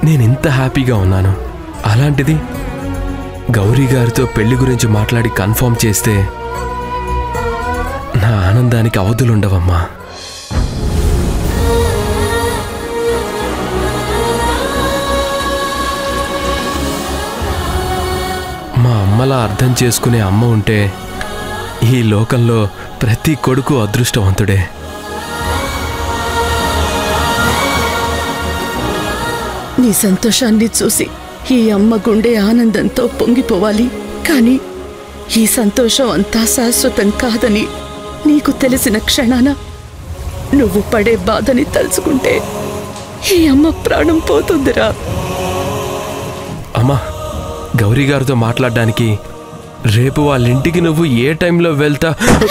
నేను ఇంత హ్యాపీగా ఉన్నాను అలాంటిది గౌరీ గారితో పెళ్లి గురించి మాట్లాడి కన్ఫర్మ్ చేస్తే నా ఆనందానికి అవధులుండవమ్మా మా అమ్మలా అర్థం చేసుకునే అమ్మ ఉంటే ఈ లోకంలో ప్రతి కొడుకు అదృష్టవంతుడే నీ సంతోషాన్ని చూసి ఈ అమ్మ గుండె ఆనందంతో పొంగిపోవాలి కానీ ఈ సంతోషం అంతా శాశ్వతం కాదని నీకు తెలిసిన క్షణాన నువ్వు పడే బాధని తలుచుకుంటే ఈ అమ్మ ప్రాణం పోతుందిరా అమ్మా గౌరీ గారితో మాట్లాడడానికి రేపు వాళ్ళ ఇంటికి నువ్వు ఏ టైంలో వెళ్తా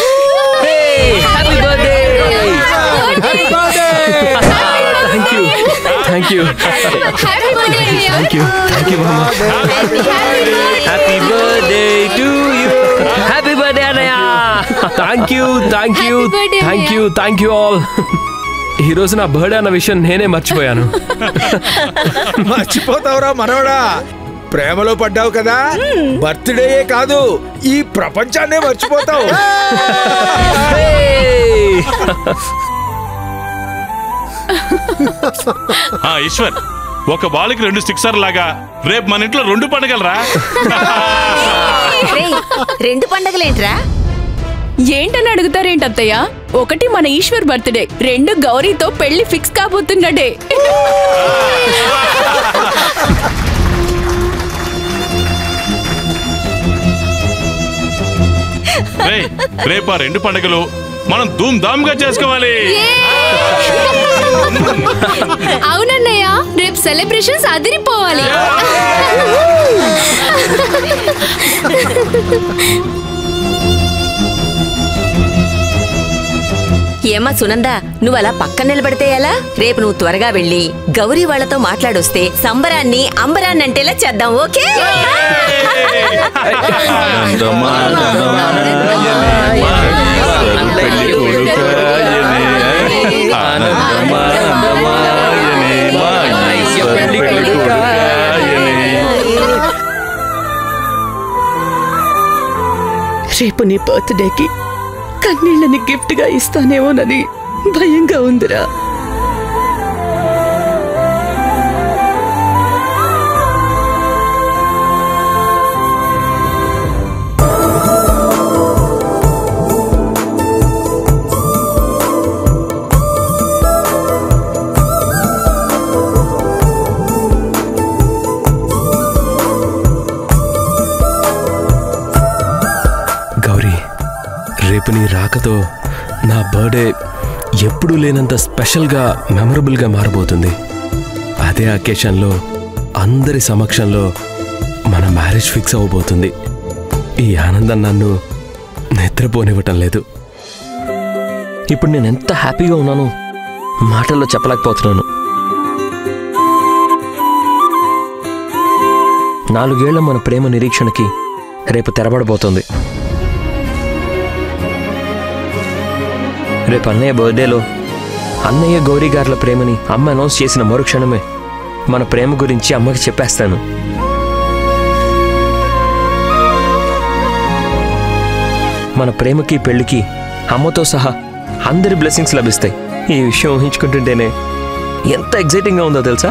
thank you thank you thank you thank you మామా happy birthday to you happy birthday అన్నయ్య thank you thank you Happy birthday, thank you thank you all ఈ రోజు నా బర్త్డే అన్న విషయం నేనే మర్చిపోయాను మర్చిపోతావురా మనవడా ప్రేమలో పడ్డావు కదా బర్త్డే కాదు ఈ ప్రపంచాన్నే మర్చిపోతావు ఆ ఈశ్వర్ ఒక బాల్కి రెండు సిక్సర్ లాగా రేపు మన ఇంట్లో రెండు పండగలరా రేయ్, రెండు పండగలేంట్రా ఏంటని అడుగుతారేంటి అత్తయ్య ఒకటి మన ఈశ్వర్ బర్త్డే రెండు గౌరీతో పెళ్లి ఫిక్స్ కాబోతున్నడే రేయ్, రేపు ఆ రెండు పండగలు మనం ధూమ్ ధామ్ గా చేసుకోవాలి అవునన్నయ్య రేపు సెలబ్రేషన్స్ అదిరిపోవాలి ఏమ్మా సునంద నువ్వు అలా పక్కన నిలబడితే ఎలా రేపు నువ్వు త్వరగా వెళ్ళి గౌరీ వాళ్ళతో మాట్లాడొస్తే సంబరాన్ని అంబరాన్ని అంటేలా చేద్దాం ఓకే రేపు నీ బర్త్డేకి కన్నీళ్ళని గిఫ్ట్గా ఇస్తానేమోనని భయంగా ఉందిరా గౌరీ రేపు నీ రాకతో నా బర్త్డే ఎప్పుడూ లేనంత స్పెషల్గా మెమరబుల్గా మారబోతుంది అదే అకేషన్లో అందరి సమక్షంలో మన మ్యారేజ్ ఫిక్స్ అవ్వబోతుంది ఈ ఆనందం నన్ను నిద్రపోనివ్వటం లేదు ఇప్పుడు నేను ఎంత హ్యాపీగా ఉన్నాను మాటల్లో చెప్పలేకపోతున్నాను నాలుగేళ్ల మన ప్రేమ నిరీక్షణకి రేపు తెరబడబోతుంది రేపు అన్నయ్య బర్త్డేలో అన్నయ్య గౌరీ గారుల ప్రేమని అమ్మ అనౌన్స్ చేసిన మరుక్షణమే మన ప్రేమ గురించి అమ్మకి చెప్పేస్తాను మన ప్రేమకి పెళ్లికి అమ్మతో సహా అందరి బ్లెస్సింగ్స్ లభిస్తాయి ఈ విషయం ఊహించుకుంటుంటేనే ఎంత ఎగ్జైటింగ్గా ఉందో తెలుసా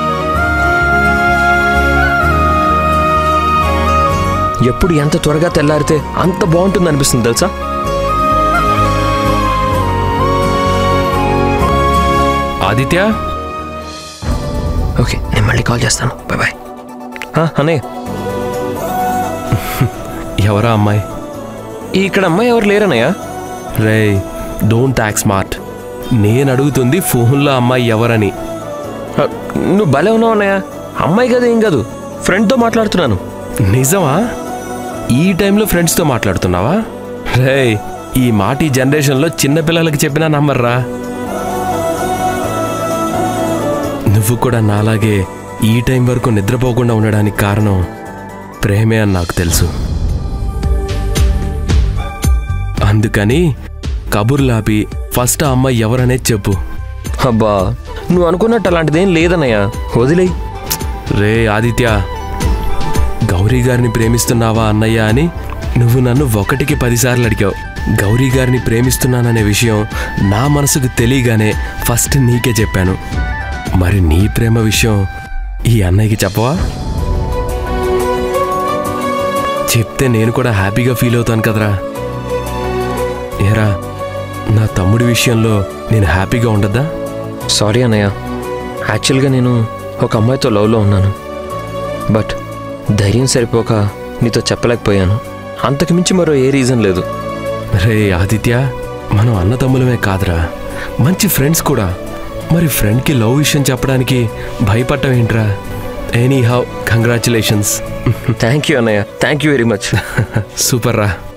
ఎప్పుడు ఎంత త్వరగా తెల్లారితే అంత బాగుంటుంది అనిపిస్తుంది తెలుసా ఆదిత్య ఓకే నేను మళ్ళీ కాల్ చేస్తాను బాయ్ బాయ్ అన్నయ్య ఎవరా అమ్మాయి ఇక్కడ అమ్మాయి ఎవరు లేరన్నయ్య రే డోంట్ యాక్ స్మార్ట్ నేను అడుగుతుంది ఫోన్లో అమ్మాయి ఎవరని ఆ, నువ్వు భలే ఉన్నావు అన్నయ్య అమ్మాయి కదా ఏం కాదు ఫ్రెండ్తో మాట్లాడుతున్నాను నిజమా ఈ టైంలో ఫ్రెండ్స్తో మాట్లాడుతున్నావా రే ఈ మాట ఈ జనరేషన్లో చిన్నపిల్లలకి చెప్పినా నమ్మర్రా నువ్వు కూడా నాలాగే ఈ టైం వరకు నిద్రపోకుండా ఉండడానికి కారణం ప్రేమే అని నాకు తెలుసు అందుకని కబుర్లాపి ఫస్ట్ ఆ అమ్మాయి ఎవరనేది చెప్పు అబ్బా నువ్వు అనుకున్నట్టు అలాంటిదేం లేదన్నయ్య వదిలేయ్ రే ఆదిత్య గౌరీ గారిని ప్రేమిస్తున్నావా అన్నయ్య అని నువ్వు నన్ను ఒకటికి పదిసార్లు అడిగావు గౌరీ గారిని ప్రేమిస్తున్నాననే విషయం నా మనసుకు తెలియగానే ఫస్ట్ నీకే చెప్పాను మరి నీ ప్రేమ విషయం ఈ అన్నయ్యకి చెప్పవా చెప్తే నేను కూడా హ్యాపీగా ఫీల్ అవుతాను కదరా ఏరా నా తమ్ముడి విషయంలో నేను హ్యాపీగా ఉండద్దా సారీ అన్నయ్య యాక్చువల్గా నేను ఒక అమ్మాయితో లవ్లో ఉన్నాను బట్ ధైర్యం సరిపోక నీతో చెప్పలేకపోయాను అంతకుమించి మరో ఏ రీజన్ లేదు రే ఆదిత్య మనం అన్నతమ్ములమే కాదురా మంచి ఫ్రెండ్స్ కూడా మరి ఫ్రెండ్కి లవ్ విషయం చెప్పడానికి భయపడటం ఏంట్రా any how congratulations thank you అన్నయ్య thank you very much super రా